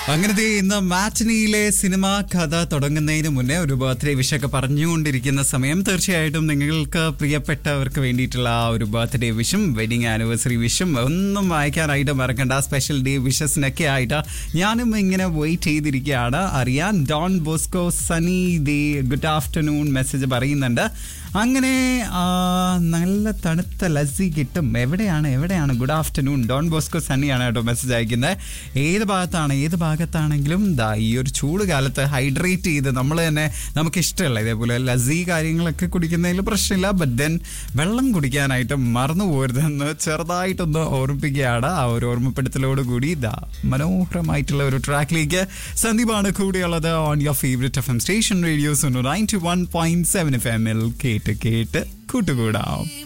അങ്ങനത്തെ ഇന്ന് മാറ്റിനിയിലെ സിനിമ കഥ തുടങ്ങുന്നതിന് മുന്നേ ഒരു ബർത്ത്ഡേ വിഷൊക്കെ പറഞ്ഞുകൊണ്ടിരിക്കുന്ന സമയം തീർച്ചയായിട്ടും നിങ്ങൾക്ക് പ്രിയപ്പെട്ടവർക്ക് വേണ്ടിയിട്ടുള്ള ആ ഒരു ബർത്ത്ഡേ വിഷും വെഡിങ് ആനിവേഴ്സറി വിഷും ഒന്നും വായിക്കാനായിട്ട് മറക്കണ്ട സ്പെഷ്യൽ ഡേ വിഷസിനൊക്കെ ആയിട്ട് ഞാനും ഇങ്ങനെ വെയിറ്റ് ചെയ്തിരിക്കുകയാണ് അറിയാൻ ഡോൺ ബോസ്കോ സനി ദേ ഗുഡ് ആഫ്റ്റർനൂൺ മെസ്സേജ് പറയുന്നുണ്ട് അങ്ങനെ ആ, നല്ല തണുത്ത ലസ്സി കിട്ടും എവിടെയാണ് എവിടെയാണ് ഗുഡ് ആഫ്റ്റർനൂൺ ഡോൺ ബോസ്കോ സണ്ണിയാണ് കേട്ടോ മെസ്സേജ് അയക്കുന്നത് ഏത് ഭാഗത്താണ് ഏത് ഭാഗത്താണെങ്കിലും ദാ ഈ ഒരു ചൂട് കാലത്ത് ഹൈഡ്രേറ്റ് ചെയ്ത് നമ്മൾ തന്നെ നമുക്ക് ഇഷ്ടമല്ല ഇതേപോലെ ലസ്സി കാര്യങ്ങളൊക്കെ കുടിക്കുന്നതിൽ പ്രശ്നമില്ല ബട്ട് ദെൻ വെള്ളം കുടിക്കാനായിട്ട് മറന്നു പോരുതെന്ന് ചെറുതായിട്ടൊന്ന് ഓർമ്മിപ്പിക്കുകയാണ് ആ ഒരു ഓർമ്മപ്പെടുത്തലോട് കൂടി ദാ മനോഹരമായിട്ടുള്ള ഒരു ട്രാക്കിലേക്ക് സന്ദീപാണ് കൂടിയുള്ളത് on your favourite F M station radios ninety one point seven F എമ്മിൽ കേട്ട് കേട്ട് കൂട്ടുകൂടാം